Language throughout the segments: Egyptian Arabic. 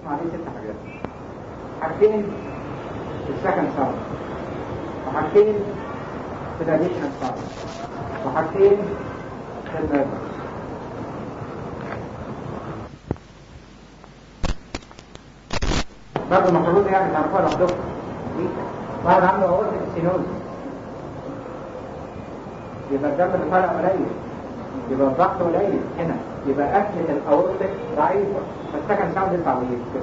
عليه ست حاجات حاجتين في السكند ساوند وحاجتين في الاديشنال ساوند وحاجتين في النيرفس برضه المفروض يعني تعرفوها لوحدكم واحد عنده عقدة السينوز يبقى الدم اللي طالع قليل يبقى الضغط قليل هنا يبقى أكلة الأورطة ضعيفة فالسكن ساوند يطلع ويجي كده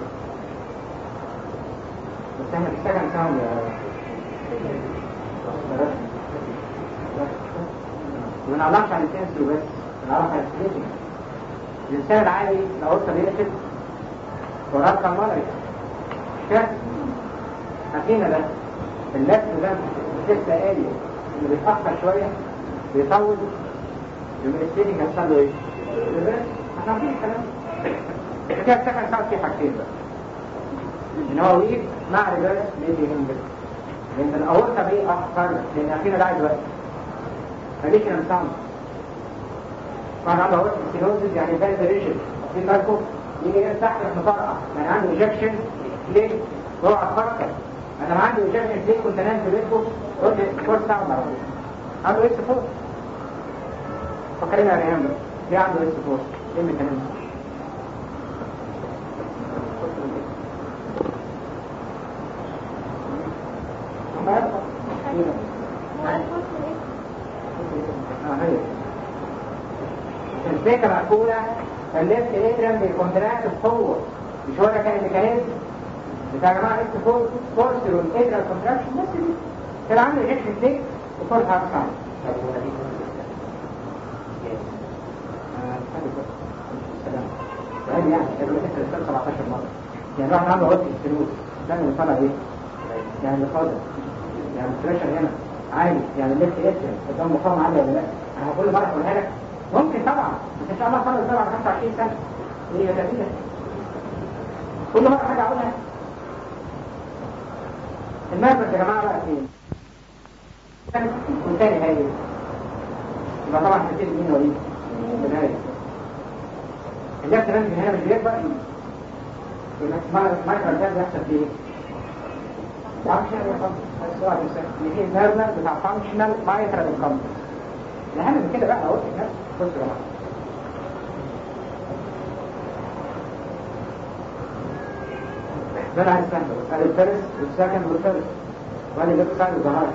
بس احنا في السكن ساوند يا من علاقة عن السنسور بس العلاقة عن السنسور الإنسان العادي الأورطة بيقفل وراد كالمالري كده أخينا ده اللف ده لسه آلي اللي بيتأخر شوية بيطول يبقى الستينج هيحصل له ايه؟ احنا عارفين الكلام كده السكن ساعة فيه حاجتين بقى ان هو ويك مع ريفيرس بيدي من بس لان الاورطه بيه اخر لان اخينا ده عايز وقت اديشنال ساوند طبعا عنده اورطه سينوزز يعني فاز ريجن في بالكم يجي تحت مفرقع يعني عنده ايجكشن ليه؟ اوعى تفكر انا لو عندي ايجكشن ليه كنت انام في بيتكم قلت فور ساوند على طول عنده اكس فور فكرنا يا ريان بقى ليه عنده اكس فور؟ ايه الميكانيزم؟ الفكرة مقبولة الليفت اترم بالكونتراكت بقوة مش هو ده كان الميكانيزم بتاع يا جماعة اكس فور فورس والاترم كونتراكشن بس دي كان عنده ايجكشن ليه وفورس هارت ساوند يعني يعني قبل كده 17 مرة يعني واحد عنده عضو الفلوس ده اللي طالع ايه؟ يعني اللي فاضل يعني البريشر هنا عالي يعني الليفت اترم قدام مقاومة عالية ولا لا؟ انا كل مرة اقولها لك ممكن طبعا بس ان شاء الله خلص طبعا 25 سنة هي جميلة كل مرة حاجة اقولها المركز يا جماعة بقى فين؟ والتاني هاي يبقى طبعا كتير مين وليد البداية اللفت رنج هنا مش بيكبر يبقى مايكرو ده بيحصل فيه فانكشنال السؤال اللي هي النيرفر بتاع فانكشنال مايكرو انكمبتنس الاهم من كده بقى اقول لك بصوا يا جماعه ده انا عايز فهمه بس ادي الفيرست والسكند والثالث وادي الليفت سايد والظهر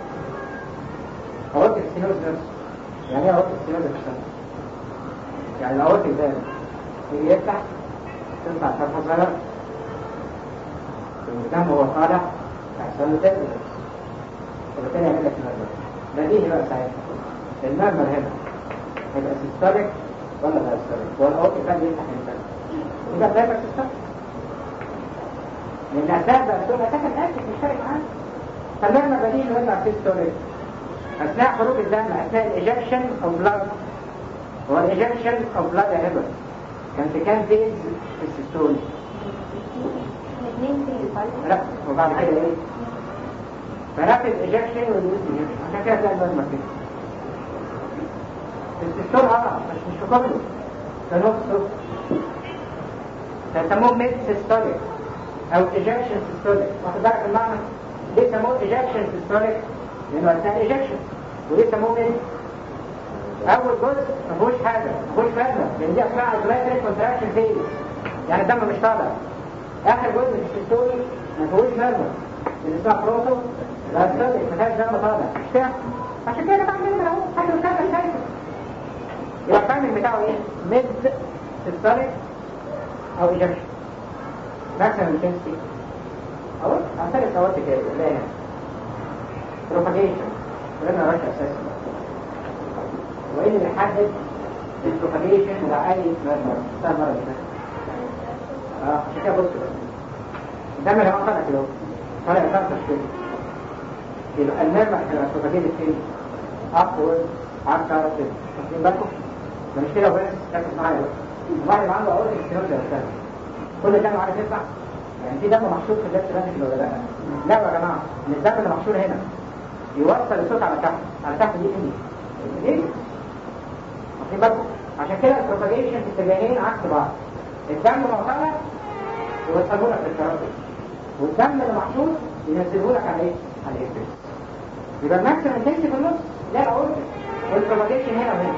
اورتك سينوز نفسه يعني ايه اورتك سينوز بتشتغل يعني الاورتك ده هي يفتح تطلع فتحه صغيره والدم وهو طالع يحصل له تنزل وبالتالي يعمل لك نرمل بديهي بقى ساعتها النرمل هنا هيبقى سيستوليك ولا لا سيستوليك هو الاورتك ده بيفتح من يبقى ده سيستوليك لان اسباب بقى سكن اسف مش فارق معانا فالنرمل بديهي ولا سيستوليك اثناء خروج الدم اثناء الايجكشن او بلاد هو الايجكشن او بلاد يا هبل كان في كام فيز في السيستول الاثنين في لا وبعد كده ايه فرابد ايجكشن والويز ايجكشن عشان كده تلاقي الوزن كده السيستول اه مش مش في كله ده نص فيسموه ميد سيستوليك او ايجكشن سيستوليك واخد بالك المعنى ليه سموه ايجكشن سيستوليك لانه اثناء الايجكشن وليه سموه ميد اول جزء ما فيهوش حاجه ما فيهوش فاهمه لان دي اسمها ايزوليتد كونتراكشن فيز يعني الدم مش طالع اخر جزء في السيستولي ما فيهوش فاهمه اللي اسمها بروتو لا تصدق ما فيهاش دم طالع مش فاهم عشان كده بعمل كده اهو حاجه مش فاهمه شايفه يبقى التايمنج بتاعه ايه؟ ميد سيستوليك او ايجكشن ماكسيمم انتنسيتي اهو هنسال سواتك ايه لا هنا بروباجيشن قلنا رش اساسا وايه اللي بيحدد البروباجيشن بتاع اي مرض بتاع المرض ده اه عشان كده بص بقى الدم اللي هو طالع كده طالع فرق كده يبقى المرمى كده البروباجيشن فين ابورد على الكارت كده واخدين بالكم ده مش كده وبس ركز معايا بقى الواحد اللي عنده اوريك ستيرويد ده كل دم عارف يطلع يعني في دم محشور في اللفت رانك ولا لا لا يا جماعه ان الدم اللي محشور هنا يوصل الصوت على تحت على تحت دي ايه ليه واخدين بالكم عشان كده البروباجيشن في اتجاهين عكس بعض الدم معتمد يوصلوا لك للتردد والدم اللي محطوط ينزله لك على ايه؟ على الايه يبقى الماكسيمم انتنسي في النص لا الاورجن والبروباجيشن هنا وهنا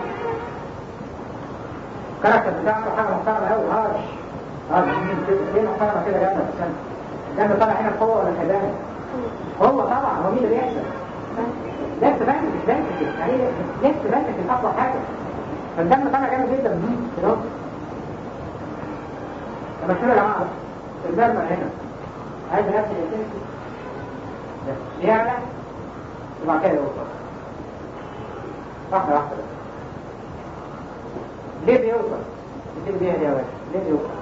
الكاركتر بتاعته حاجه محترمه قوي هارش هارش ليه محترمه كده جامده في السنه الدم طالع هنا بقوه ولا كداني هو طبعا هو مين اللي بيحصل لفت بانك مش بانك يعني لفت بانك اقوى حاجه فالدم طالع جامد جدا كده لما كده يا جماعه الدم هنا عايز نفس الانتنسي يعلى وبعد كده يوصل واحدة واحدة ليه بيوصل؟ بتيجي بيها دي يا باشا ليه بيوصل؟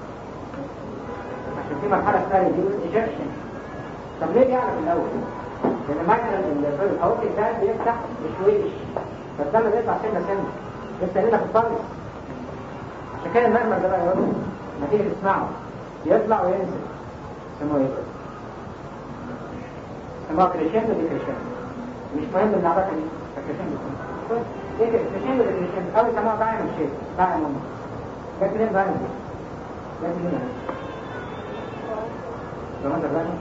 عشان في مرحلة اسمها ريديوس ايجكشن طب ليه بيعلى في الأول؟ لأن مثلا الأوقي ده بيفتح بشويش فالدم بيطلع سنة سنة لسه هنا في الطريق عشان كده المرمى ده بقى يا ما تيجي تسمعه يطلع وينزل سموه ايه؟ سموه كريشندو دي كريشندو مش مهم النعرفة دي كريشندو ايه كريشندو دي كريشندو أو سموه دايموند شيب دايموند جت منين دايموند دي؟ جت منين؟ زمان ده دايموند؟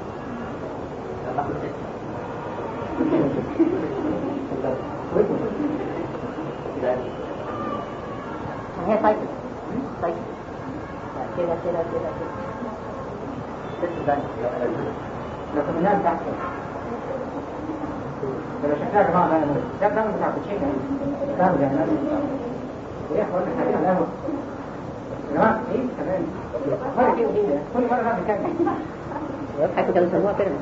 هي سايكل سايكل كده كده كده كده لكن الناس تحت ده شكلها يا جماعه ده ده الدم بتاع التشيك ده ده الناس ايه يا اخوانا احنا كده يا جماعه ايه كمان مره كده ايه كل مره نعمل كده حتى كانوا يسموها بيراميد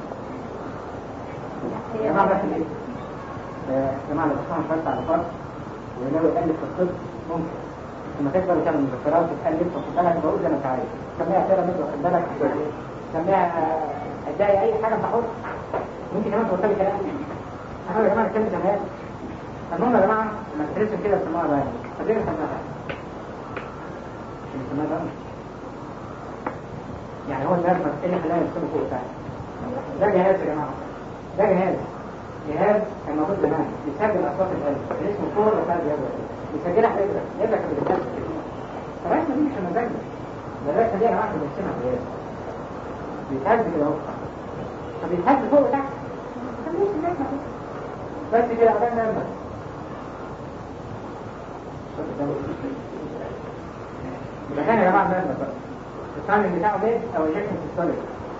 يا جماعه بس ايه يا جماعه لو بصينا شويه على فرق وناوي يقلب في الطب ممكن لما تكبر وتعمل مذكرات وتقلب واخد بالك بقول زي ما انت عايز سميها بيراميد واخد بالك سميها ادعي اي حاجه انت حر ممكن كمان تقول لي كلام انا يا جماعه كلمه جمال المهم يا جماعه لما ترسم كده السماعه بقى طب ليه سماها السماعه بقى يعني هو الناس ايه اللي خلانا نرسمه فوق تاني ده جهاز يا جماعه ده جهاز جهاز كان موجود زمان بيسجل اصوات القلب كان اسمه فور ولا جدول بيسجلها في ابره ابره كانت بتتكلم فالرسمه دي مش مزاجنا ده الرسمه دي يا جماعه بنرسمها جهاز بيتهز كده اهو فبيتهز فوق وتحت بس كده عشان نعمل يبقى كان يا جماعه نعمل بقى الثاني بتاعه بيت او ايجكشن سيستوليك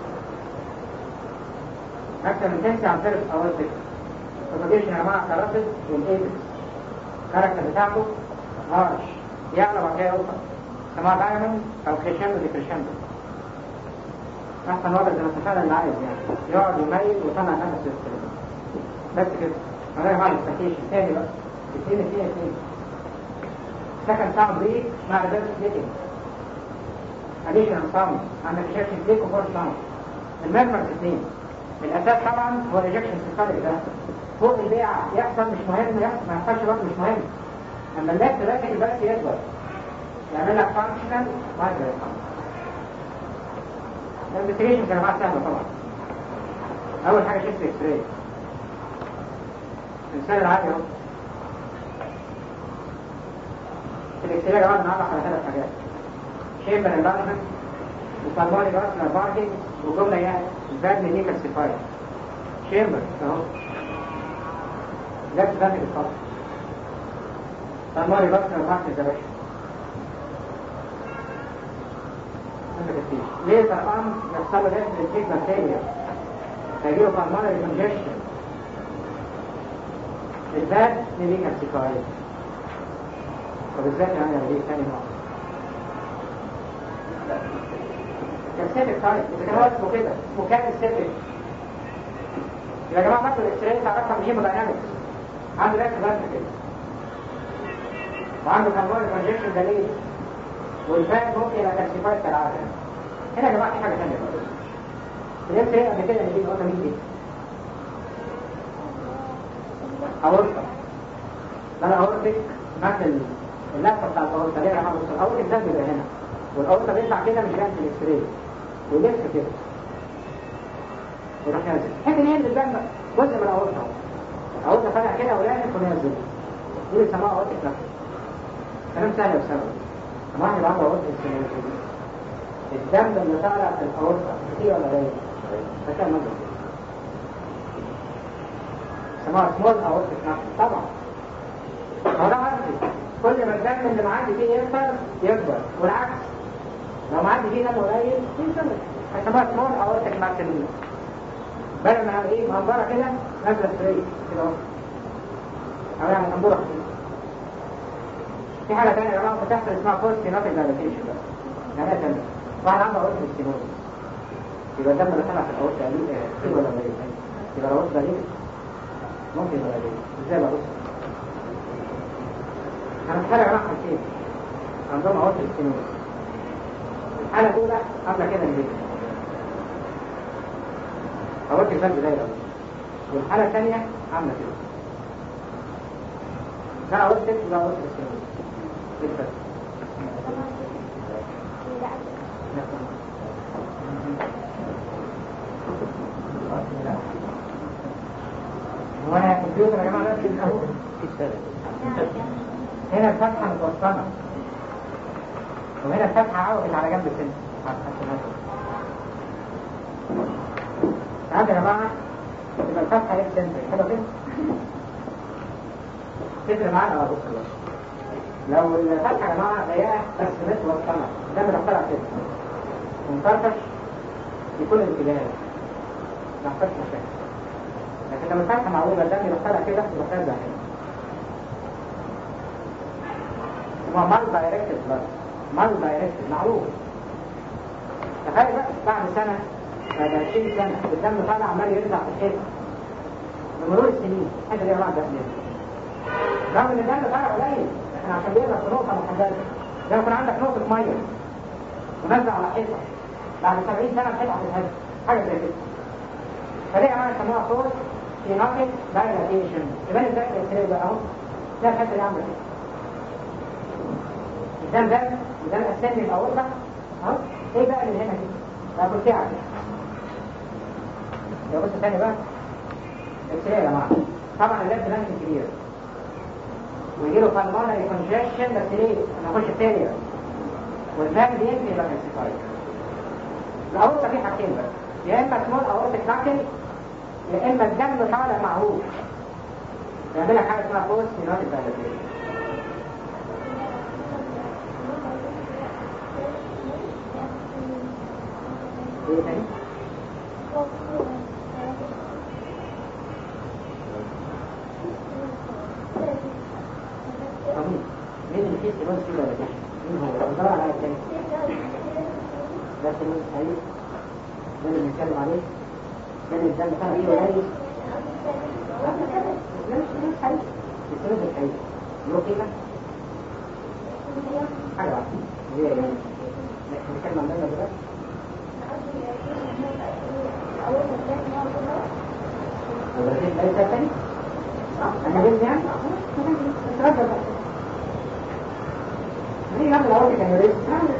اكتر من تنسي عن فيرس او الفكر البروباجيشن يا جماعه كاراتد والايبس الكاركتر بتاعته هارش يعلى بعد كده يوصل سماع دايموند او كريشندو دي كريشندو احسن وضع زي ما اتفقنا اللي عايز يعني يقعد يميل وطلع نفس السلام بس كده انا يا جماعه الاستاتيشن تاني بقى اثنين اثنين اثنين سكند ساوند بريك مع ريفرس سليتنج اديشنال ساوند عندك ايجكشن بريك وفور ساوند الميرمرز اثنين الاساس طبعا هو الايجكشن سيستوليك ده فوق البيع يحصل مش مهم يحصل ما يحصلش برضه مش مهم اما اللاب تراكب البرس يكبر يعمل لك فانكشنال مايكرو الانفستيجيشن كان معاه سهله طبعا اول حاجه شفت اكس راي الانسان العادي اهو في الاكس راي يا جماعه بنعرف على ثلاث حاجات شيمبر انفارمنت وفالماري بارسنال باركينج وجمله يعني الباد مني كالسيفايد شيمبر اهو ده بتبان بالخط فالماري بارسنال باركينج يا باشا ليه طبعا يحصل له الجيك بكتيريا فيجيله pulmonary congestion الباد نيلي كالسيكايد طب ازاي يعني ليه ثاني نوع كالسيتك تايب اذا كان هو اسمه كده اسمه كالسيتك يا جماعه مثلا الاكس راي تعرفها من هيموداينامكس عنده ريكس بس كده وعنده pulmonary congestion ده ليه والفات ممكن يبقى كالسيفايد كالعادة هنا يا جماعة في حاجة ثانية بقى الناس هي قبل كده اللي بيجي قلنا مين دي؟ أورطة ده الأورطيك مثل اللفة بتاع الأورطة ليه يا جماعة بص الأورطيك ده بيبقى هنا والأورطة بيطلع كده مش باين في الإكس راي ويلف كده ويروح نازل حتى ان هي اللي بان جزء من الأورطة الأورطة طالع كده ولافف ونازل دي اللي بيسموها أورطيك لفة كلام سهل بسبب واحد عنده عقد السنوات الدم اللي طالع في الأورطة كتير ولا قليل؟ فكان مجرد سموها سمول أورطة نفس طبعا هو ده قصدي كل ما الدم اللي معدي فيه يكتر يكبر والعكس لو معدي فيه دم قليل ينزل هيسموها سمول أورطة ماكسيمية بدل ما ايه مهبرة كده نازلة ستريت كده اهو أو يعني أنبورة كده في حاجة تانية يا جماعة بتحصل اسمها بوست نوتيك دايلاتيشن بقى يعني ايه تانية واحد عنده عروض الاستيمول يبقى الدم اللي طلع في العروض قليل كتير ولا قليل يبقى العروض قليل ممكن يبقى قليل ازاي بقى بص انا مش يا جماعة حاجتين عندهم عروض الاستيمول الحالة الأولى عاملة كده ليه عروض الفرد دايرة والحالة الثانية عاملة كده ده عروض ست ده عروض الاستيمول ايه الفرق؟ هو انا الكمبيوتر يا جماعه نفس اهو هنا الفتحه متوسطه وهنا الفتحه عوجت على جنب السن ساعات يا جماعه تبقى الفتحه ايه سنتر حلو كده تفرق معانا اه بص لو الفتحه يا جماعه ضيقه بس متوسطه ده بنخترع كده ومفرفش يكون الاتجاه ما يحصلش مشاكل لكن لما الفتحه معروضه الدم يخترع كده يخترع ده هو مال دايركتد بس مال دايركتد معروف تخيل بقى بعد سنه بعد 20 سنه الدم طالع عمال يرجع في الحيط بمرور السنين حاجه دي يا جماعه ده رغم ان الدم طالع قليل احنا عشان بيقدر في نقطه محدده زي ما يكون عندك نقطه ميه ونزل على حيطه بعد 70 سنه الحيطه هتتهز حاجه زي كده فدي يا جماعه يسموها صوت سيناتيك دايلاتيشن يبان ازاي الاكسري بقى اهو ده الحته دي عامله كده قدام ده قدام الاسنان الاورطه اهو ايه بقى اللي هنا كده ده كلكعه كده يا بص تاني بقى اكسري يا جماعه طبعا اللاب ده كبير ويجي له pulmonary congestion بس ليه؟ انا اخش فيلير والفالف يمكن يبقى كالسيفايد الاورطه في حاجتين بس يا اما سمول اورتيك ساكن يا اما الدم طالع معروف يعمل لك حاجه اسمها بوست سينوتيك دايلاتيشن ايه تاني؟ طبيعي مين اللي فيه سينوتيك دايلاتيشن؟ مين هو؟ ده على التاني ده سينوتيك سعيد ده اللي بنتكلم عليه ده اللي الدم طالع فيه قليل لا مش سينوتيك سعيد السينوتيك سعيد له قيمة حاجة واحدة هي ايه؟ نتكلم عن ده دلوقتي ودرسين ليس تاني انا جبت يعني اتردد بقى ليه يعمل اول كان يريد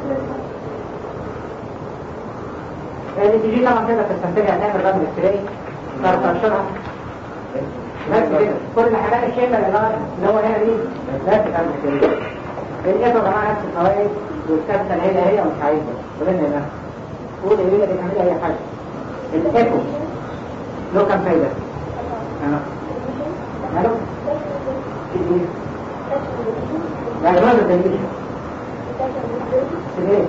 اللي تيجي طبعا كده تستنتجها تعمل رقم اكسراي ترشرها بس كده كل الحاجات الشيمة اللي هو اللي هو هنا دي لا تتعمل كده الايه يا جماعه نفس الفوائد والكابتن هي هي ومش عايزه قولنا هنا قول ايه اللي بتعمل اي حاجه الايكو له كام فايده انا الو يعني ماذا الدليل ليه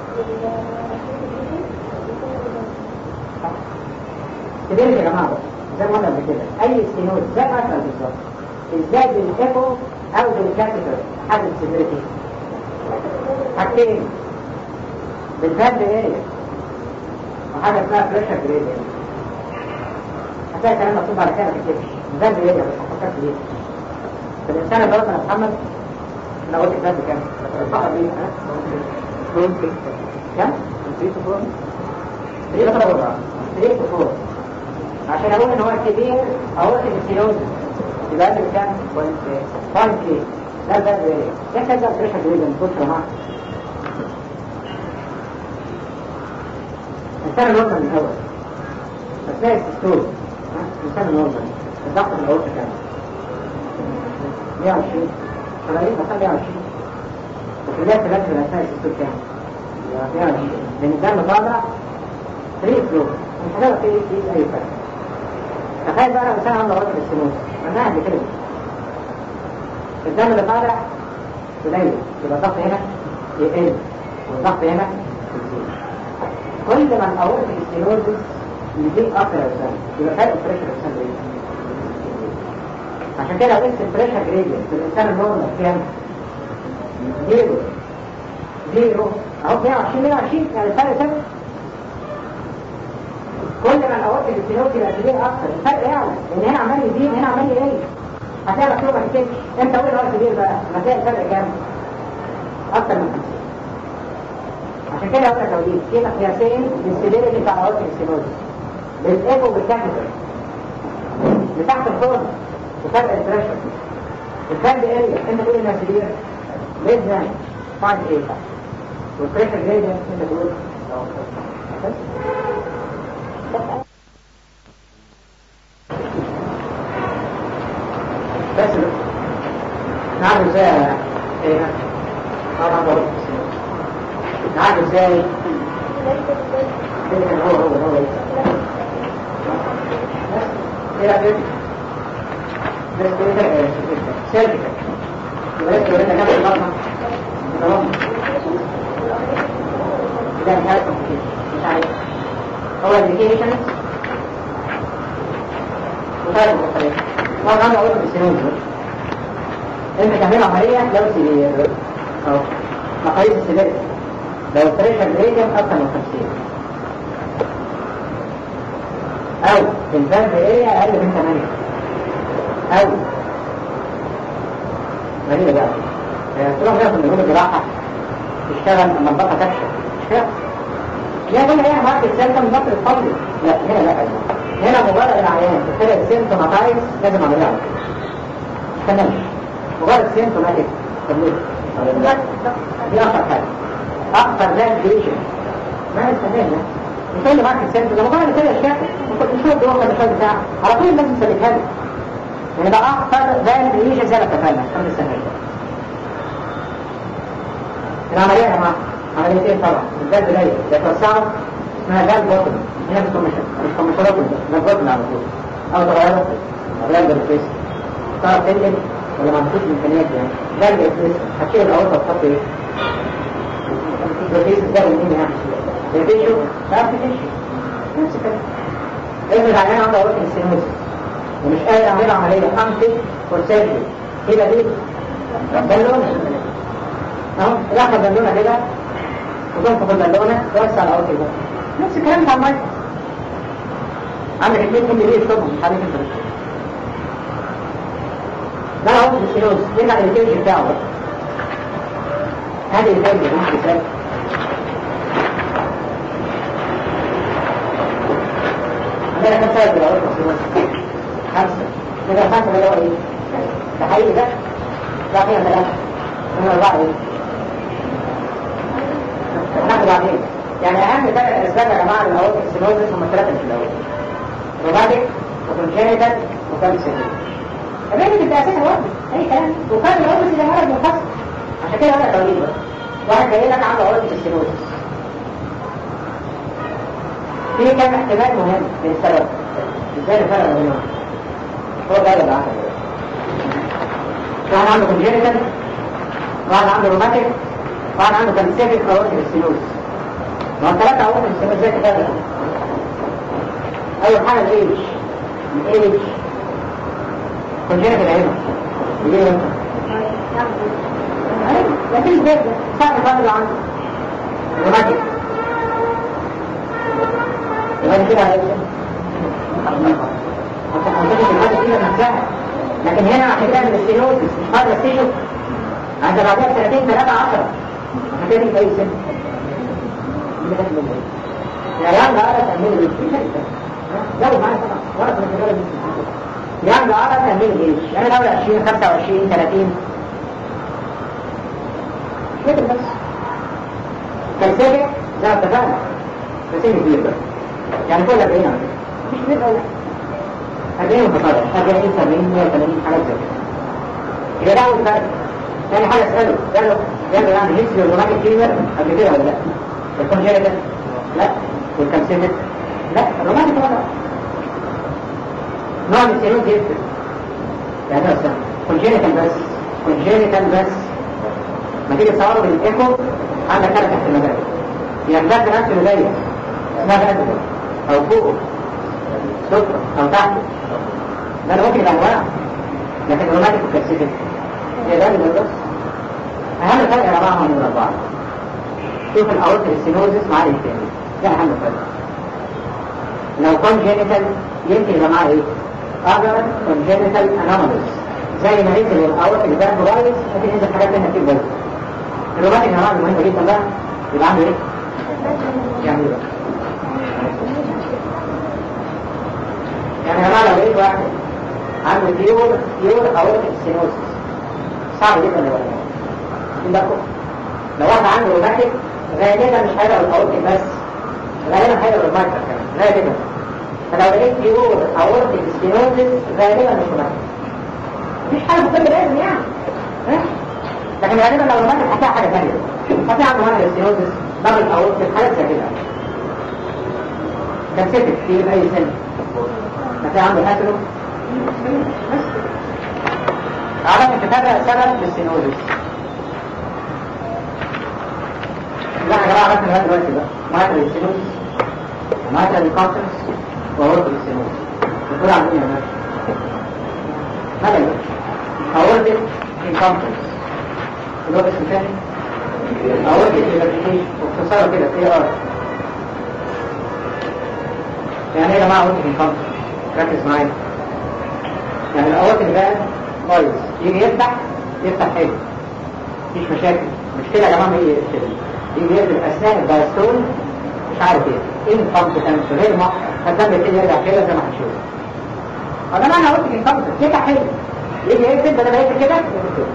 كده يا جماعه زي ما قلنا قبل كده اي ستينوز زي ما قلنا بالظبط ازاي بالايكو او بالكاتيتر حدث سيفيريتي حاجتين بالفرد اريا وحاجه اسمها بريشر جريدينت هتلاقي كلام مكتوب على كده ما تكتبش الفرد اريا بس هفكرت ليه فالانسان اللي ضرب محمد انا قلت الفرد كام؟ صح بيه ها؟ كام؟ 3 4 3 4 3 4 عشان اقول ان هو كبير اقول ان السيلوز يبقى قد كام؟ 1 كي لا ده ده ده كده بريشر جريدينت بص يا جماعه الإنسان النورمال الأول أثناء السستول الإنسان النورمال الضغط من الأول كام؟ 120 70 مثلا 120 وفي الناس التي من أثناء السستول كام؟ 120 لان الدم طالع فري فلو مش هتعرف فيه فيه اي فرق تخيل بقى لو انسان عنده عضله السنوز معناها قبل كده الدم اللي طالع قليل يبقى الضغط هنا يقل والضغط هنا يزيد كل ما الاورتيك ستينوزس يزيد اكتر يا استاذ يبقى فرق البريشر يا استاذ ايه؟ عشان كده قلت البريشر جريدينت في الانسان النورمال كام؟ زيرو زيرو اهو 120 120 يعني الفرق ثابت كل ما الاورتيك ستينوزس يبقى كبير اكتر الفرق يعلى لان هنا عمال يزيد هنا عمال يقل هتلاقي مكتوبه كده انت قول هو كبير بقى هتلاقي الفرق كام؟ اكتر من 50 عشان كده اقول لك لو دي في مقياسين للسيفيريتي بتاع الاورتيك ستينوزس بالايكو بالكابيتال لتحت الفرن وفرق البريشر الفرق اريا انت تقول انها سيفير ليس ذان 5 8 والبريشر جريدينت انت تقول بس نعرف ازاي ايه طبعا بقول نعرف ازاي هو هو هو ايه رايك بس كده سيرفيكال يبقى لسه ورينا كام الضغط تمام ده مش عارف مش عارف هو الانديكيشنز وطيب المختلفة طبعا انا قلت بالسنين انت تعمل عملية لو سيفير اهو مقاييس السيفير لو البريشر جريدينت اكثر من 50 او الفالف اريا اقل من 8 او غريبة بقى تروح بقى في النجوم الجراحة تشتغل لما البطة تكشف مش كده؟ لا هنا هي معاك السيمتوم البطل الفضلي لا هنا لا هنا مجرد العيان تبتدي السيمتوماتايز لازم اعملها على كده تمام مجرد سيمتوماتيك تمام دي اخطر حاجة اخطر ذات ديشن ما نستناه مش هو اللي معاك السيمتوم لما مجرد كده الشكل مش هو الدوخة الشكل بتاعه على طول لازم تسلكها له يعني ده اخطر ذات ديشن زي ما اتفقنا خمس سنوات العملية يا جماعة عمليتين طبعا الذات بداية يتوسعوا اسمها ذات بوتن هنا مش كمشن مش كمشنات ده بوتن على طول او تغيرت غير بالفيس تعرف تنقل ولا ما عندكوش امكانيات يعني ده بالفيس هتشيل الاورطه وتحط ايه؟ بالفيس ده ومين يعني بالفيشو تعرف تمشي نفس الكلام افرض عيان عنده اورطه السينوز ومش قادر يعمل عمليه انتي فورسيرجي يبقى دي بالونه اهو دخل بالونه كده وتنفخ البالونه توسع الاورطه ده نفس الكلام بتاع المايك عندك اثنين ام بي يكتبهم مش عارف انت ده اهو السينوز يرجع للكيج بتاعه بقى هذه الكيج مش مثال عندنا كم سنة في الأول السينوز خمسة إذا خمسة ده هو إيه؟ ده حقيقي ده ده فيها ثلاثة من أربعة إيه؟ هناخد بعدين يعني أهم ثلاث أسباب يا جماعة للأورتيك سينوزس هم الثلاثة اللي في الأول روماتيك وكونجينيتال وكان سينوز الراجل انت اساسا واحد اي كلام وكان العمر اللي مرض منفصل عشان كده انا توليد بقى واحد جاي لك عنده عقده السيروزس في كام احتمال مهم للسبب ازاي نفرق ما بينهم هو ده اللي بعمله واحد عنده كونجينيتال واحد عنده روماتيك واحد عنده كانسيفيك عقده السيروزس ما هو ثلاثة عقده السيروزس ازاي تفرق اول حاجه الايج الايج كونجينة في العين ليه انت؟ لكن البيت ده صعب الفرد عنده روماتيك يبقى كده على لكن هنا عشان تعمل السينوزس مش فرد السيشو عند بعدها سنتين ثلاثة عشرة عشان كده في اي سن العيال ده عارف تعمل ايه؟ لو معايا طبعا ورقة من الجبال يعني عرض تأمين ايش يعني دولة 20 25 30 كده بس كالسابع زي ما اتفقنا بسين كبير بقى يعني كل 40 عمل مش كبير قوي 40 متطرع 40 70 180 حاجات زي كده يبقى ده اول فرق ثاني حاجة اسأله قال له قال له يعني هيستري روماتيك فيبر قبل كده ولا لا الكونجينيتال لا والكمسيتد لا الروماتيك ولا نوع من السيروز يفرق يعني مثلا كونجينيتال بس كونجينيتال بس ما تيجي تصوره بالايكو عندك ثلاث احتمالات يعني ده نفس اللي زيه اسمها ده او فوقه سفرة او تحته ده انا ممكن يبقى انواع لكن الروماتيك والكمسيتد هي ده اللي بس اهم فرق يا جماعه من الاربعه شوف الاورتيك السينوزس مع الانتاني ده اهم فرق لو كونجينيتال يمكن يبقى معاه ايه؟ other congenital anomalies زي ما نزل الاورتيك ده كويس ممكن ينزل حاجات تانية كتير برضه الروماتيك يا جماعه المهمه جدا بقى يبقى عنده ايه؟ يعني ايه بقى؟ يعني يا جماعه لو لقيت واحد عنده بيور بيور اورتيك سينوزس صعب جدا يبقى ده لو واحد عنده روماتيك غالبا مش هيبقى الاورتيك بس غالبا هيبقى الروماتيك كمان غالبا فلو لقيت بيور اورتيك سينوزس غالبا مش روماتيك مفيش حاجه مهمه لازم يعني ها؟ لكن غالبا لو روماتيك هتلاقي حاجه ثانيه هتلاقي عنده روماتيك سينوزس دبل اورتيك حاجات زي كده كان سيتك في اي سن هتلاقي عنده هاترو بس عرفت تتابع سبب للسينوزس لا يا جماعه عرفنا لغايه دلوقتي بقى مايترال السينوزس ومايترال الكونفرنس وورد السينوزس بتقول عن ايه يا باشا؟ ماذا يقول؟ اورد الكونفرنس اللي هو اسم ثاني اورد الابليكيشن واختصاره كده اي ار يعني ايه يا جماعه اورد الكونفرنس؟ ركز معايا يعني الاورد ده كويس يجي يفتح يفتح حلو مفيش مشاكل مشكلة يا جماعة هي كده يجي يقفل أثناء الدايستول مش عارف ايه ان كومبتنس غير محر فالدم يبتدي يرجع كده زي ما هنشوف هذا معنى قلت ان كومبتنس يفتح حلو يجي يقفل بدل ما يقفل كده يقفل كده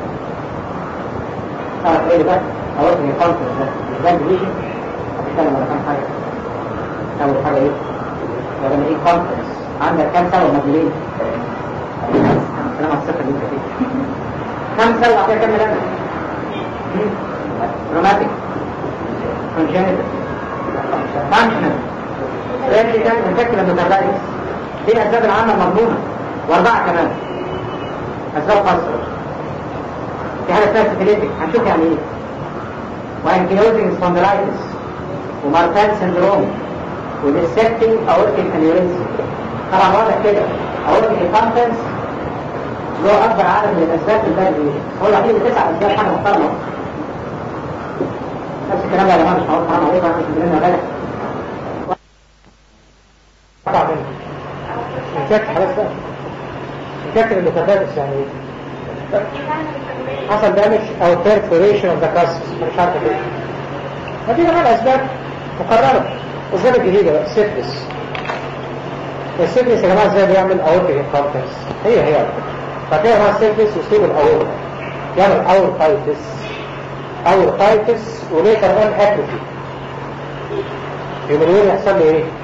تعرف ايه بقى قلت ان كومبتنس ده مش ده ديليشن هتتكلم ولا كام حاجة أول حاجة ايه؟ ولا ايه كومبتنس عندك كام سنة مجلين سلام على الصفة اللي انت فيه كم سنة بعد كم لنا روماتيك congenital functional electrical infectious enterprises دي الأسباب العامة المضمونة وأربعة كمان أسباب خاصة في حاجة اسمها سيفيليتك هنشوف يعني إيه وانكيلوزنج سبوندلايتس ومارتان سندروم وديسكتنج أورتيك أنيوريزم طبعا واضح كده أورتيك كونتنس له أكبر عدد من الأسباب في البلد دي هو الوحيد اللي تسع أسباب حاجة محترمة نفس الكلام ده يا جماعة مش هقول حرام عليكم عشان تجيب لنا بالك طبعا نفك حضرتك بقى نفك المتفادس يعني ايه حصل دامج او perforation of the cusps مش عارف ايه ما دي كمان اسباب مقررة الاسباب الجديدة بقى السيفلس السيفلس يا جماعة ازاي بيعمل اورتيك انكومبتنس هي هي فتلاقي مع السيفلس يصيب الاورتا يعمل اورتايتس اورتايتس وليتر اون اتروفي يبقى اليوم يحصل لي ايه؟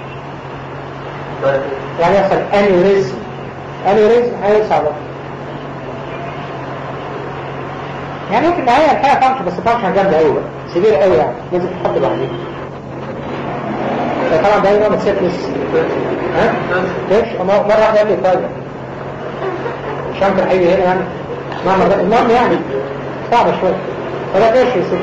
يعني يحصل انيوريزم انيوريزم هيوسع بقى يعني ممكن نهاية الحقيقة فانكشن بس فانكشن جامدة قوي بقى سبير قوي يعني لازم تحط بعدين طبعا ده يوم السيفلس ها؟ ليش؟ مرة واحدة قال لي طيب شنطة حقيقي هنا يعني معنى ده المهم يعني صعبة شوية فلا ايش يصير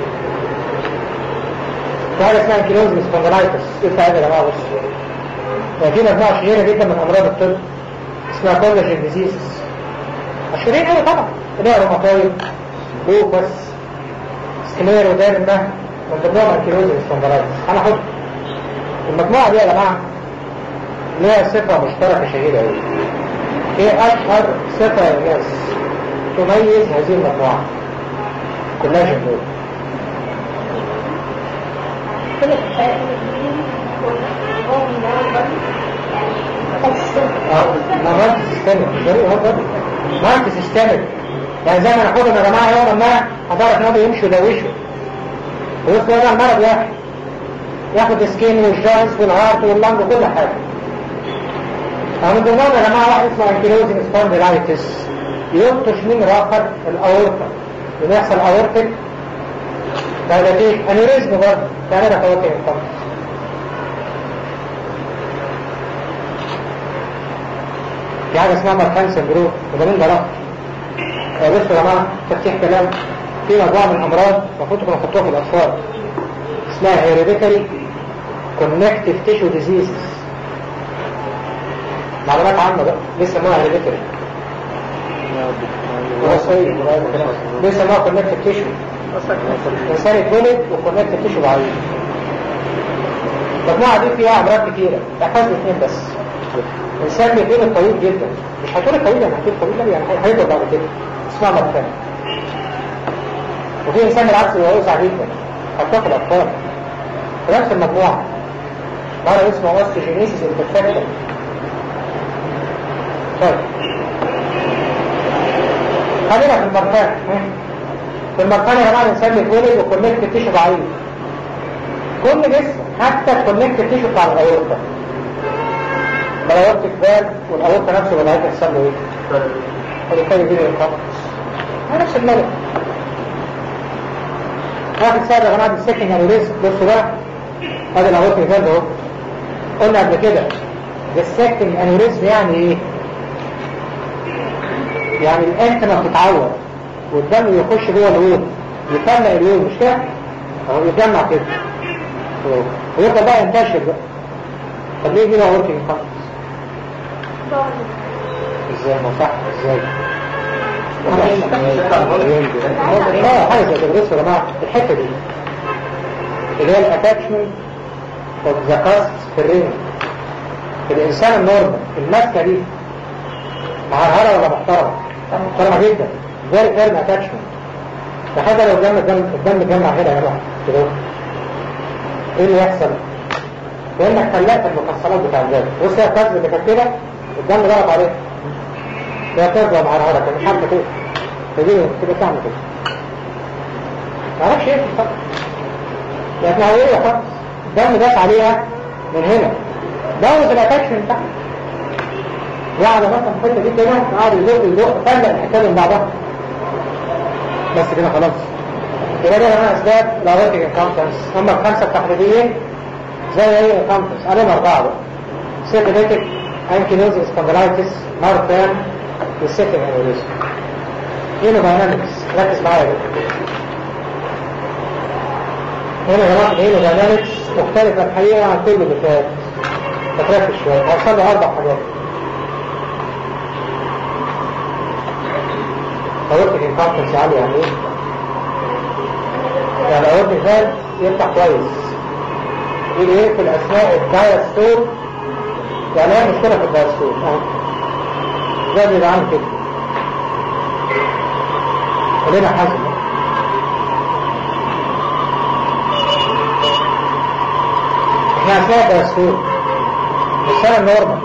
في حاجة اسمها انكيلوزم سبوندلايتس ايه الفائدة يا جماعة بص في مجموعة شهيرة جدا من أمراض الطب اسمها كولاجين ديزيزز مشهورين قوي طبعا اللي هي روماتويد لوبس سكليرو داير النهر من ضمنهم انكيلوزم سبوندلايتس أنا أحط المجموعة دي يا جماعة ليها صفة مشتركة شهيرة قوي ايه اشهر صفة يا ناس تميز هذه المجموعة كولاجين دول مرات سيستمك زي هو برضه مرات سيستمك يعني زي ما ناخدهم يا جماعة يوم ما هتعرف ان هو بيمشوا يدوشوا ويوصل هذا المرض واحد ياخد سكين والجوينتس والهارت واللنج وكل حاجة فمن ضمنهم يا جماعة واحد اسمه انكيلوزين سبوندلايتس يلطش من رافر الاورطة يبقى يحصل اورتك دايلاتيشن انيوريزم برضه تعملها فواتير القلب في حاجة اسمها مركان سندروم وده مين جرى؟ بصوا يا جماعة تفتيح كلام في مجموعة من الأمراض المفروض تكونوا حطوها في الأطفال اسمها هيريديتري كونكتيف تيشو ديزيز معلومات عامة بقى ليه سموها هيريديتري وصية ليه سموها كونكتيف تيشو الإنسان اتولد وكونكتيف تيشو ضعيف المجموعة دي فيها أمراض كتيرة احفظ اثنين بس الإنسان بيتولد طويل جدا مش هتولد طويل يعني هتولد طويل يعني هيطول بعد كده اسمها مرتين وفي إنسان العكس بيبقى وسع جدا حتى في الأطفال في نفس المجموعة مرة اسمه اوستيجينيسيس انترفكتر طيب خلينا في المرتين في المرتين يا جماعة الإنسان بيتولد وكونكت تيشو ضعيف كل جسم حتى الكونكت تيشو بتاع الأورطة الأورطة كبال والأورطة نفسه بدأت يحصل له إيه؟ وبالتالي يجي له إنقاذ نفس الملك واحد سابق يا جماعة السكن انوريزم بصوا بقى هذا الأورطة كبال اهو قلنا قبل كده السكن انوريزم يعني إيه؟ يعني الانتما بتتعور والدم يخش جوه الويل يفلق الويل مش كده؟ اهو يتجمع كده ويبقى بقى ينتشر بقى طب ليه كده ورك ينقص ازاي ما صح ازاي اه حاجه زي كده بصوا يا جماعه الحته دي اللي هي الاتاتشمنت اوف ذا كاست في الرين في الانسان النورمال الماسكه دي معرهره ولا محترمه؟ محترمه جدا فيري فيرم اتاتشمنت فحتى لو الدم الدم الدم اتجمع هنا يا جماعه كده ايه اللي يحصل؟ لانك خلقت المكسرات بتاع الجسم بص هي الكسر اللي كانت كده الدم ضرب عليها هي كسر مع الحركه مش عارفه كده فدي كده تعمل كده ما اعرفش ايه في الفرق لكن هو ايه خالص الدم داس عليها من هنا بوظ الاتاكشن بتاعها يعني مثلا في الحته دي كده قعد يزق يزق فلق الحكايه من بعضها بس كده خلاص يبقى ده انا اسباب لاوتيك انكمبتنس هم الخمسه التحديديين زي ايه انكمبتنس عليهم اربعه بقى سيكليتك انكيلوز سبوندلايتس مارتان والسيكل انوريزم هيموداينامكس ركز معايا بقى هنا يا جماعه الهيموداينامكس مختلفه الحقيقه عن كل اللي فات فتركز شويه هوصل له اربع حاجات اورتك انكمبتنس عالي يعني ايه؟ يعني اورتك فال يفتح كويس يجي يقفل اثناء الدايستول يعني هي مشكله في الدايستول اهو زي اللي عامل كده خلينا حاسب احنا اثناء الدايستول السنه النورمال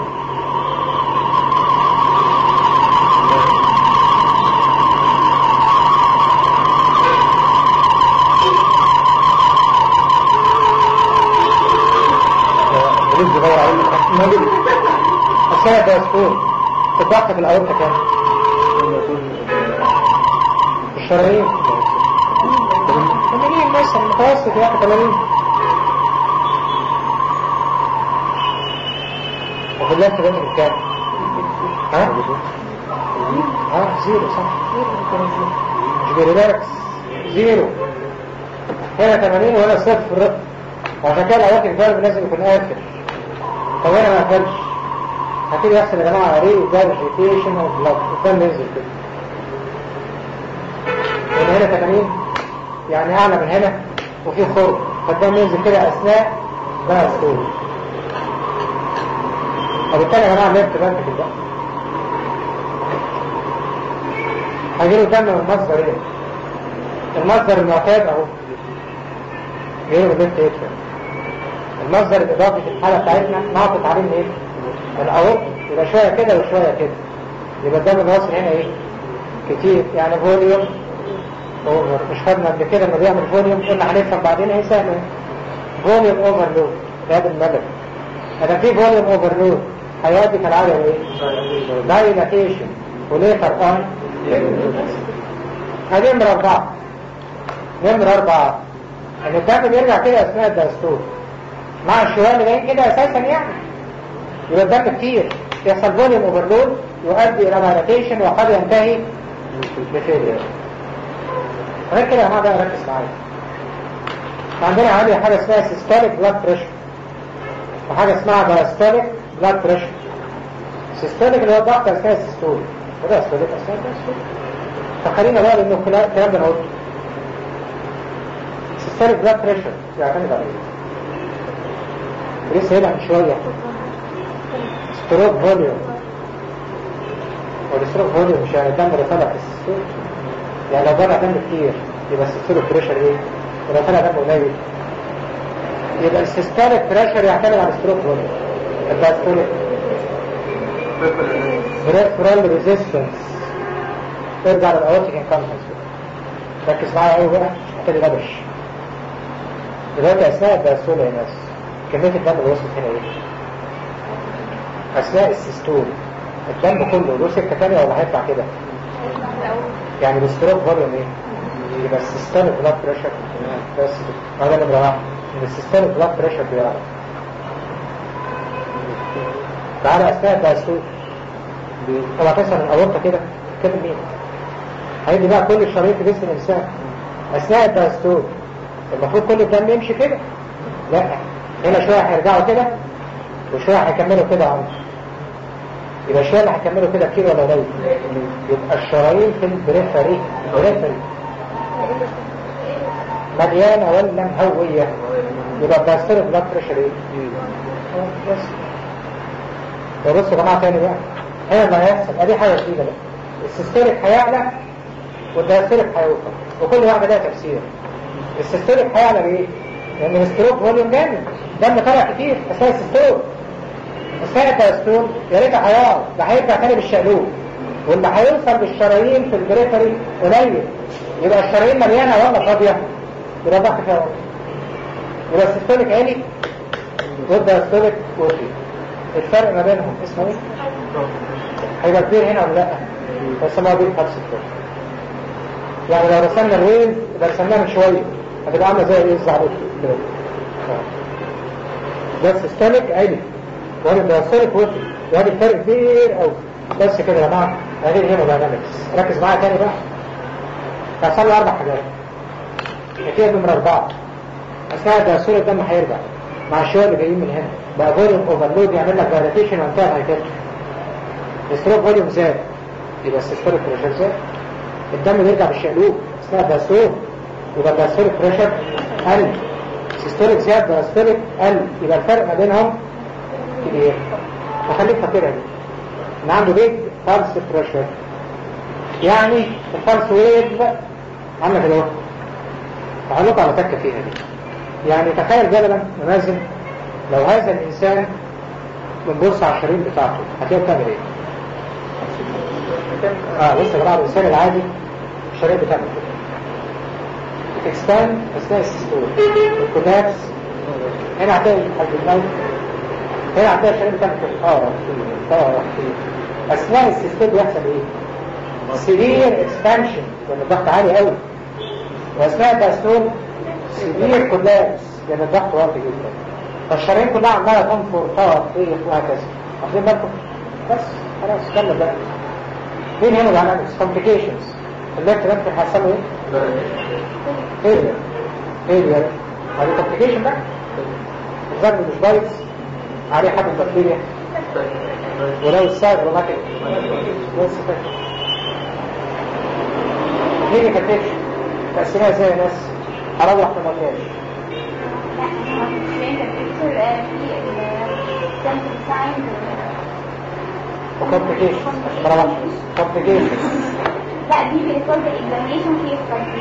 البوليس بيدور عليه النبي السنة ده سكون الضغط في الأورطة كام؟ الشرايين 80 مثلا المتوسط يا أخي 80 وفي اللفت بين كام؟ ها؟ ها زيرو صح مش بيريلاكس زيرو هنا 80 وهنا صفر وعشان كده الأوقات الجانب لازم يكون قافل طب هنا ما قفلش هتيجي يحصل يا جماعة ري فيريفيكيشن اوف بلاد الدم ينزل كده هنا هنا 80 يعني أعلى من هنا وفي خرم فالدم ينزل كده أثناء بقى السور وبالتالي يا جماعة ليفت بنك كده هيجيله دم من مصدر ايه؟ المصدر المعتاد اهو جايله من ليفت اكشن المصدر الاضافي في الحالة بتاعتنا نعطف عليه ايه؟ الاوروب يبقى شوية كده وشوية كده يبقى الدم الواصل هنا ايه؟ كتير يعني فوليوم اوفر مش خدنا قبل كده لما بيعمل فوليوم قلنا هنفهم بعدين ايه سهل فوليوم اوفرلود ده المدى اذا في فوليوم اوفرلود هيؤدي كالعادة ايه؟ دايلاتيشن وليتر اون هذه نمرة أربعة نمرة أربعة ان الدم بيرجع كده اثناء الدستور مع الشوال اللي جايين كده اساسا يعني يبقى الدم كتير يحصل فوليوم اوفرلود يؤدي الى دايلاتيشن وقد ينتهي بفيلير غير كده يا جماعه بقى ركز معايا عندنا عندي حاجه اسمها سيستوليك بلاد بريشر وحاجه اسمها دايستوليك بلاد بريشر سيستوليك اللي هو الضغط اثناء السيستول وده سيستوليك اثناء السيستول فخلينا بقى انه الكلام ده نقول سيستوليك بلاد بريشر يعتمد على ايه؟ لسه هنا من شويه ستروك فوليوم والستروك فوليوم مش يعني الدم اللي طالع في السيستول يعني لو طلع دم كتير يبقى السيستوليك بريشر ايه؟ ولو طلع دم قليل يبقى السيستوليك بريشر يعتمد على الستروك فوليوم الدايستوليك بريفرال ريزيستنس ارجع للاورتيك انكمبنس ركز معايا قوي بقى مش محتاج لبش دلوقتي اثناء الدايستول يا ناس كميه الدم اللي وصلت هنا ايه؟ اثناء السيستول الدم كله له سكه ثانيه ولا هيطلع كده؟ يعني الستروك فوليوم ايه؟ يبقى السيستوليك بلاد بريشر بس هذا نمره واحد ان السيستوليك بلاد بريشر بيعلى تعالى اثناء الدايستول طبعا تسأل الأورطة كده كده مين هيدي بقى كل الشرايط في جسم الإنسان أثناء الدايستول المفروض كل الدم يمشي كده لا هنا شوية هيرجعوا كده وشوية هيكملوا كده عمر يبقى شوية اللي هيكملوا كده كتير ولا قليل يبقى الشرايين في البريفري البريفري مليانة ولا مهوية يبقى الدايستول بلاد بريشر ايه؟ بس بصوا يا جماعة تاني بقى هنا ما هيحصل ادي حاجة جديدة بقى السيستوليك هيعلى والدايستوليك هيوصل وكل واحدة لها تفسير السيستوليك هيعلى بايه؟ لان الستروك فوليوم جامد دم طالع كتير اثناء السيستول اثناء الدايستول يا ريت هيقعد ده هيرجع تاني بالشقلوب واللي هيوصل بالشرايين في البريفري قليل يبقى الشرايين مليانة ولا فاضية يبقى ضغط فيها وقت يبقى السيستوليك عالي والدايستوليك وطي الفرق ما بينهم اسمه ايه؟ هيبقى كبير هنا ولا لا؟ بس ما بين خمسة يعني لو رسمنا الويز يبقى رسمناها من شوية هتبقى عاملة زي ايه الزعبوط كده بس ستانك عالي وهذا الدايستوليك وطي وهذا الفرق كبير قوي بس كده يا جماعة هذه الهيموداينامكس ركز معايا تاني بقى هيحصل لي أربع حاجات نتيجة نمرة أربعة أثناء الدايستوليك الدم هيرجع مع الشوية اللي جايين من هنا بقى فوليوم اوفرلود يعمل لك دايلاتيشن وانتهى هيكتر الستروك فوليوم زاد يبقى السيستوليك بريشر زاد الدم بيرجع بالشقلوب اثناء الدايستول يبقى الدايستوليك بريشر قل السيستوليك زاد دايستوليك قل يبقى الفرق ما بينهم كبير فخليك فاكرها دي ان عنده بيج فالس بريشر يعني الفالس ويف عامله كده اهو هقول لكم على تكه فيها دي يعني تخيل جدلا نمازل لو هذا الإنسان من بورصة على الشريط بتاعته هتلاقيه بتعمل ايه؟ اه لسه جماعة الإنسان العادي الشريط بتعمل كده اكسباند أثناء السيستول الكولابس هنا هتلاقي الحاجة هنا هتلاقي الشريط بتعمل كده اه اه أثناء السيستول بيحصل ايه؟ سيفير اكسبانشن لأن الضغط عالي قوي وأثناء الدايستول سيفير كولابس لأن الضغط واطي جدا فالشرايين كلها عمالة تنفر طاق ايه وهكذا واخدين بالكم بس خلاص كمل بقى مين هنا العنامكس complications الليفت ليفت هيحصل له ايه؟ فيلير فيلير هذه complication بقى الضرب مش بايظ عليه حد بكتيريا ولو السايد روماتيك بس كده هيجي كتفش تقسمها ازاي يا ناس هروح في المكياج وكومبليكيشن كومبليكيشن لا دي بيصاب الاكزامينيشن في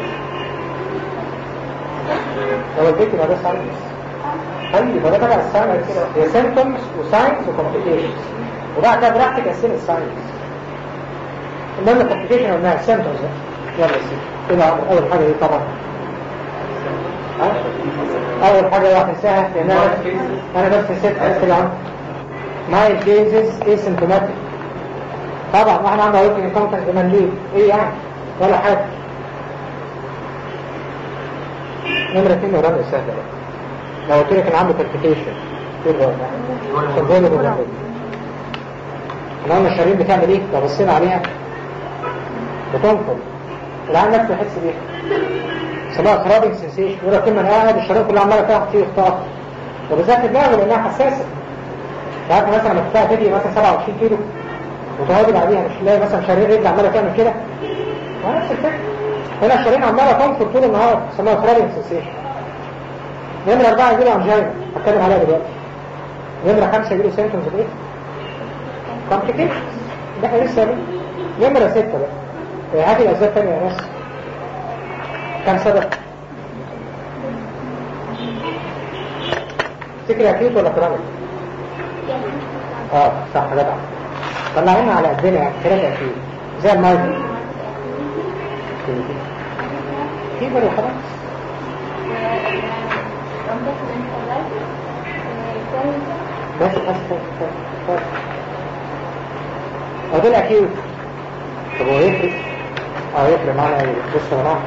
لو اديت ما ده ساينس طيب ده تبع الساينس هي سيمبتومز وساينس وكومبليكيشن وبعد كده براحتك قسم الساينس المهم الكومبليكيشن قلناها سيمبتومز يلا يا سيدي كده اول حاجه دي طبعا اول حاجه واحد سهل لان انا انا بس نسيت اسال عنه مايل كيزز اسيمتوماتيك طبعا ما احنا عندنا قلت انكونتنت بمنليل ايه يعني ولا حاجه نمرة اتنين ورمي سهلة بقى لو قلت لك انا عنده كالفيكيشن ايه بقى؟ كونفولي بالرمي احنا قلنا الشرايين بتعمل ايه؟ لو بصينا عليها بتنفض العين نفسه يحس بيها سواء كرابنج سنسيشن يقول لك كل ما انا قاعد الشرايين كلها عماله تاخد فيه اخطاء وبالذات دماغه لانها حساسه تعرف مثلا لما تفتح تدي مثلا 27 كيلو وتقعدي بعديها مش تلاقي مثلا شرايين رجل عماله تعمل كده ما نفس الفكره هنا الشرايين عماله تنفض طول النهار اسمها كرابنج سنسيشن نمرة أربعة يجيله أنجينا هتكلم عليها دلوقتي نمرة خمسة يجيله سيمتومز بإيه؟ كومبليكيشنز ده احنا لسه بيه نمرة ستة بقى إيه، هاتي الأسباب تانية يا ناس كم سبب؟ تفتكر أكيد ولا كرامل؟ اه صح جدع طلعونا على قدنا يعني ثلاثة أكيد زي المايكرو فيبر وخلاص بس بس بس بس هو ده الأكيد طب هو يفرق؟ اه يفرق معنا ايه؟ بص يا جماعة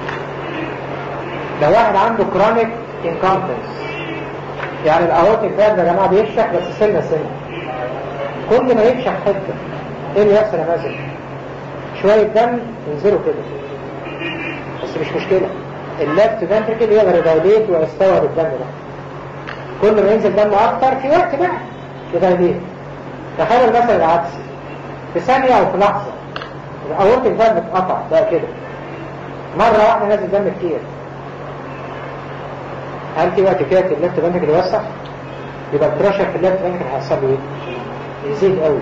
لو واحد عنده كرونيك انكونفرنس يعني الاورتيك فالف يا جماعة بيفشخ بس سنة سنة كل ما يفشخ حتة ايه اللي يحصل يا مازن؟ شوية دم ينزلوا كده بس مش مشكلة اللفت فانتركل يقدر يدايليت ويستوعب الدم ده كل ما ينزل دم اكتر في وقت بقى يدايليت تخيل المثل العكسي في ثانية او في لحظة الاورتيك فالف اتقطع بقى كده مرة واحدة نازل دم كتير هل في وقت كده اللفت فانتركل يوسع يبقى البريشر في اللفت فانتركل هيحصل له ايه؟ يزيد قوي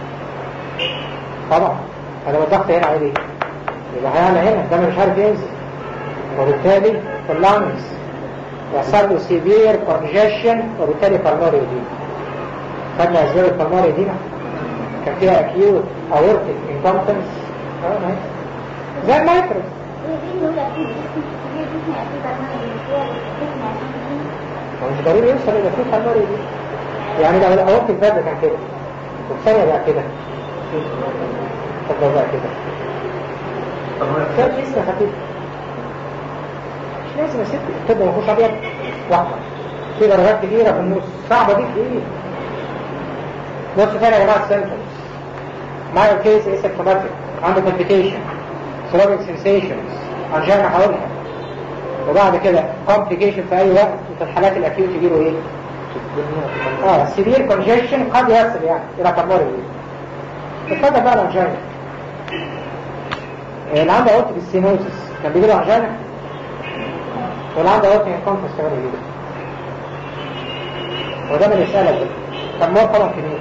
طبعا انا الضغط هنا عالي يبقى هيعلى هنا الدم مش عارف ينزل وبالتالي في اللانجز يحصل له سيفير كونجيشن وبالتالي بالماري دي خدنا اسباب البالماري دي كان فيها اكيوت اورتيك انكومبتنس زي المايكرو هو مش ضروري يوصل الى فيه بالماري دي يعني لو الاورتيك فاد كان كده والثانيه بقى كده طب بقى كده كان لسه خفيف مش لازم يا ستي الطب ما فيهوش ابيض واحده في درجات كتيره في النص صعبه دي في ايه بص تاني يا جماعه السيمبتومز مايو كيس اسيمتوماتيك عنده كومبليكيشن سلوبيك سنسيشنز انجينا هقولها وبعد كده كومبليكيشن في اي وقت في الحالات الاكيوت يجيله ايه؟ اه سيفير كونجيشن قد يصل يعني الى كبار اتفضل بقى الانجينا اللي عنده اورتيك ستينوزس كان بيجي له انجينا واللي عنده اورتيك انكونفس كمان بيجي له وده من الرساله دي كان مور طبعا كبير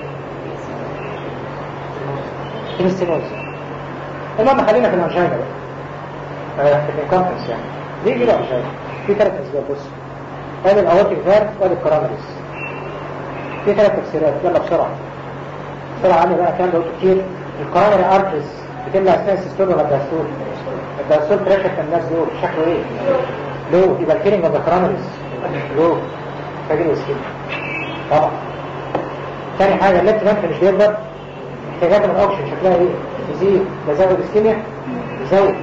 كريستينوزس المهم خلينا في الانجينا بقى آه، في الانكونفس يعني ليه يجي له انجينا في ثلاث اسباب بص ادي الاورتيك فير وادي الكوروناريس في ثلاث تفسيرات يلا بسرعه بسرعه عني بقى الكلام ده قلت كتير الكوروناري ارتريز بتملى اثناء السيستول ولا الدايستول الدايستول بريشر في الناس دول شكله ايه لو يبقى الكيرنج اوف ذا كوروناريز لو فاجر وسكين طبعا ثاني حاجه الليفت فانت مش بيقدر احتياجات من الاوكسجين شكلها ايه يزيد ده زود اسكيميا يزود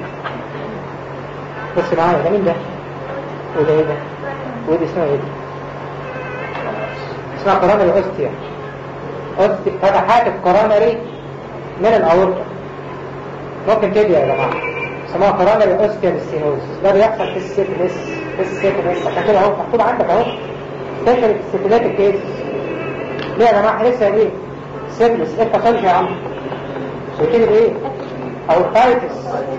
بص معايا ده مين ده وده ايه ده ودي اسمها ايه دي اسمها كوروناري اوستيا اوستي فتحات الكوروناري من الاورطه ممكن تدي يا جماعه اسمها كوروناري اوستيا ستينوزس ده بيحصل في السيفلس في السيفلس عشان كده اهو مكتوب عندك اهو سبيشال في السيفلات الكيسز ليه يا جماعه لسه ايه سيفلس ايه التخلش يا عم وتيجي بايه اورتايتس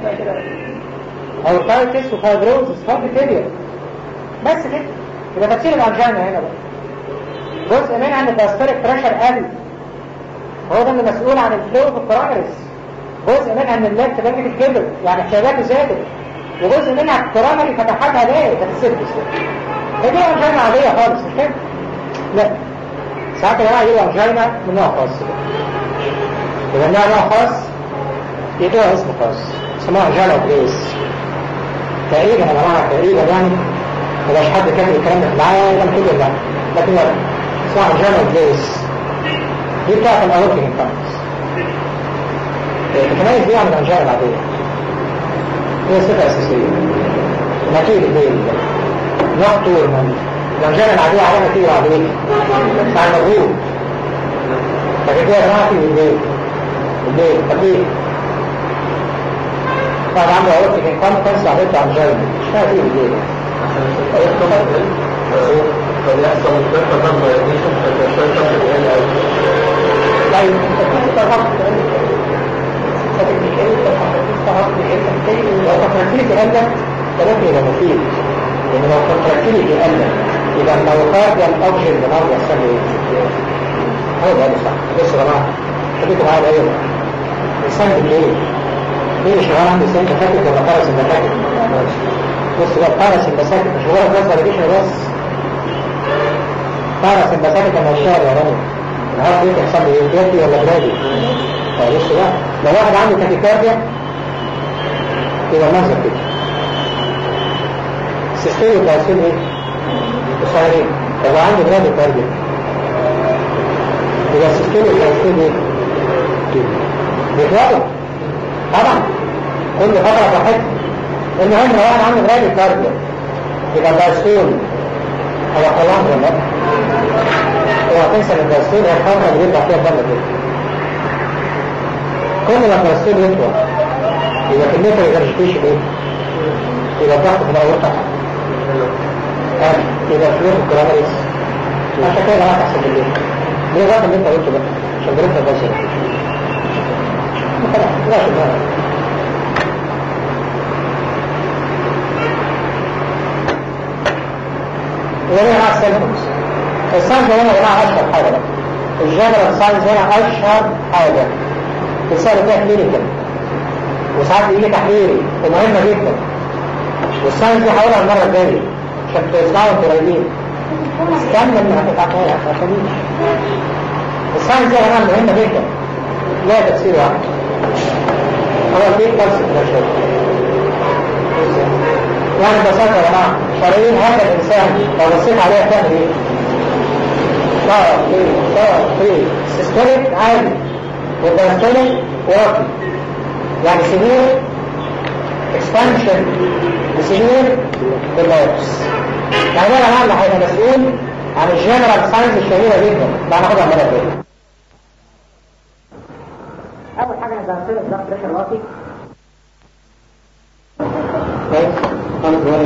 اورتايتس وفايبروزس فاضي فيلير بس كده يبقى تفسير الانجينا هنا بقى جزء منها ان الدايستوليك بريشر قل هو ده اللي مسؤول عن الفلو في الكوروناريس جزء منها ان الليفت بانك كبر يعني احتياجاته زادت وجزء منها الكوروناري فتحاتها ضاقت كانت السيرفس هي دي انجينا عاديه خالص مش كده؟ لا ساعات يا جماعه يجيبوا انجينا من نوع خاص يبقى لها نوع خاص يدوها اسم خاص اسمها انجينا بريس تقريبا يا جماعه تقريبا يعني مبقاش حد كاتب الكلام ده معايا انا كله لا لكن لا اسمها انجينا بريس دي بتاعت الاورتيك انفانس تتميز بيها عن الانجينا العاديه هي صفه اساسيه نتيجه الليل نقطور من الأنجان العادية عليها كتير عادية مع المجهول لكن كده ما في الليل الليل خفيف طبعا عنده عرفت كان كونفرنس عملت عن جاي مش فيها فيه الليل فبيحصل الفرقة ضمن يديشن فتشتغل في الهيئة الأول طيب انت كنت طبعا لو تفرقيني في قلبك فممكن يبقى مفيد لان لو تفرقيني في قلبك يبقى الموقات الاوبشن لمرض يحصل له ايه؟ هو ده اللي صح بص يا جماعه خليكم معايا الاول الانسان بالليل ليه شغال عنده سنة فاتت ولا فرس المساكن بص بقى فرس المساكن مش مجرد بس ريديشن بس فرس المساكن كان الشهر يا راجل الهارت ريت يحصل له ايه؟ بياتي ولا برادي؟ طيب بص بقى لو واحد عنده تاكيكارديا يبقى المنظر كده السيستم بتاع السن ايه؟ قصيرين طب لو عنده برادي كارديا يبقى السيستم بتاع السن ايه؟ كده بيتوقف طبعا كل فترة براحتها المهم لو انا عندي برادي كارديا يبقى الدايستول هو كلام ولا لا؟ هو تنسى ان الدايستول هي الفترة اللي بيرجع فيها الدم كده كل ما الدايستول يطول يبقى كمية الريجرجيتيشن ايه؟ يبقى الضغط في الأول اه يبقى فلوس الكرامريس عشان كده ما تحصل بالليل ليه الرقم اللي انت قلته ده؟ عشان جربت الدايستول خلاص لا شبه وهنا مع السيمبتومز الساينز هنا يا جماعه اشهر حاجه بقى الجنرال ساينز هنا اشهر حاجه بتسال فيها كلينيكال وساعات بيجي تحريري ومهمه جدا والساينز دي هقولها المره الجايه عشان تسمعوا انتوا قريبين استنى ان هتتعطيها عشان الساينز دي يا جماعه مهمه جدا لا تفسير واحد هو البيت بس كده يعني ببساطة يا جماعة شرايين هذا الإنسان لو بصيت عليها تعمل إيه؟ طرف فيه طرف فيه سيستوليك عادي والدايستوليك واطي يعني سمير اكسبانشن وسمير باللايبس يعني ده يا جماعة اللي هيبقى مسؤول عن الجنرال ساينس الشهيرة جدا ده هناخدها مرة تانية أول حاجة الدايستوليك ضغط بريشر واطي كويس خالص ولا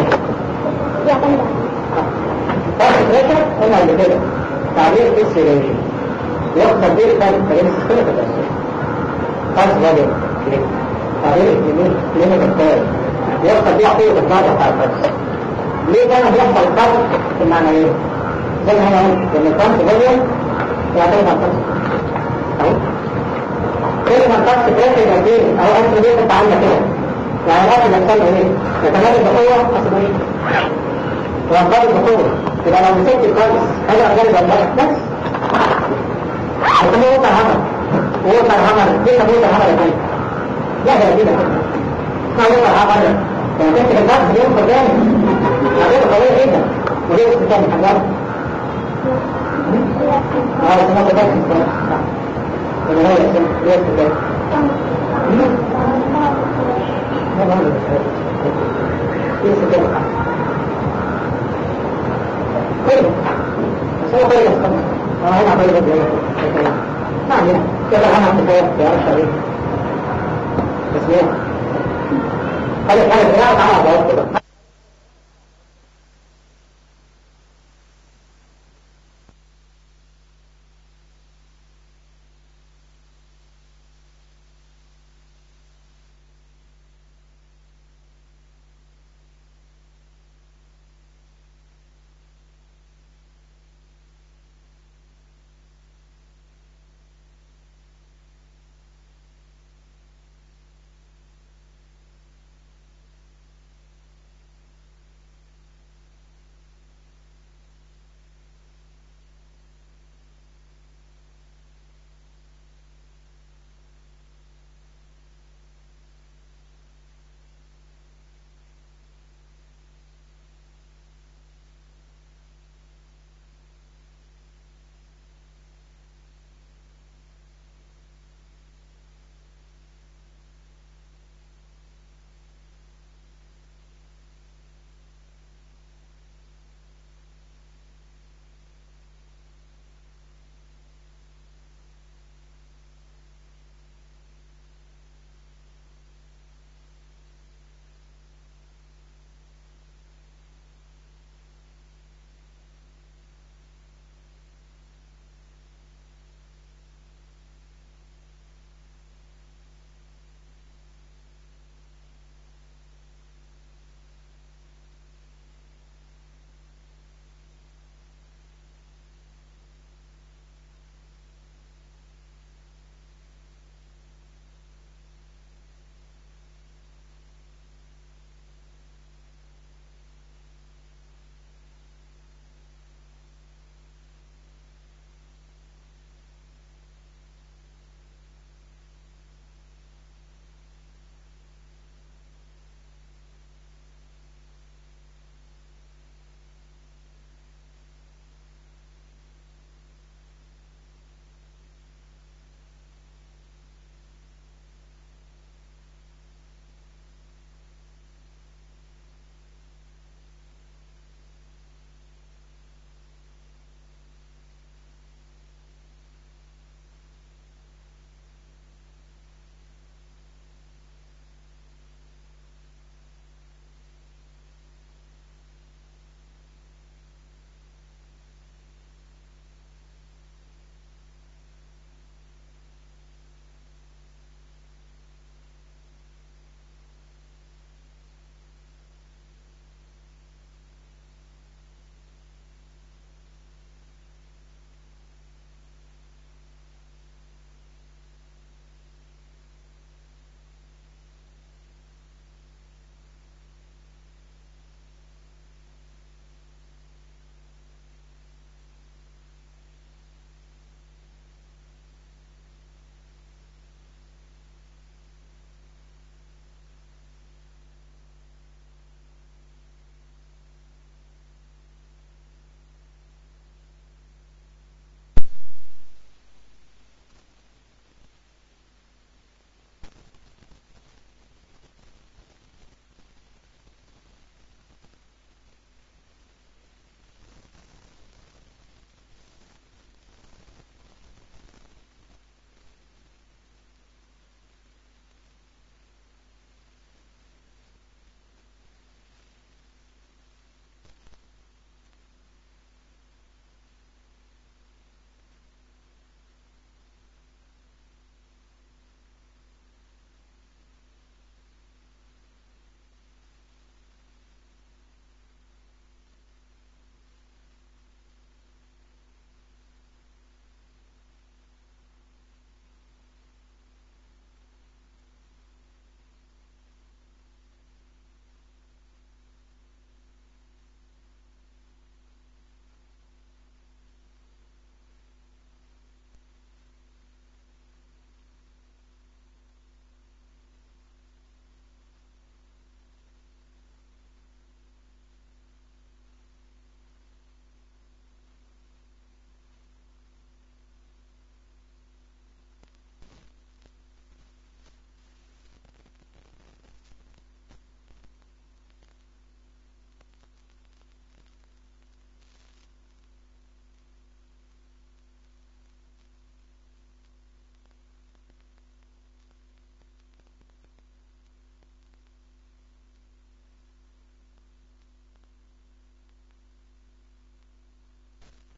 فرق بريشر قلنا قبل كده تعبير بس ريجي يقصد بيه فرق بين السيستم والتأثير خالص ولا تعبير الجميل كلمة الثاني يقصد بيه عقيدة الضغط بتاع الفرق ليه كان بيحصل فرق في المعنيين زي ما احنا قلنا ان الفرق فوليوم يعتمد على الفرق اهو كل ما الفرق بريشر يبقى او انت ليه كنت عندك كده يعني الأرض بيحصل له ايه؟ يتمرد بقوة أصبعين وينضرب بقوة يبقى لو مسكت كويس هذا أغلب الضغط بس هتسميه ووتر هامر ووتر هامر ليه سموه ووتر هامر يا لا ده جديدة اسمها ووتر هامر لما تمسك الضغط بيوصل جامد عقيدة قوية جدا وليه وصل تاني حجار اه اسمها ووتر هامر اللي هو اسمه ليه وصل تاني ما هذا يوسف يبقى كيف بس هو كيف يستمر انا هنا عمال بدي ما علينا كيف انا في الحياه يا رب شريف بس ليه هذه الحاله بتاعت عمل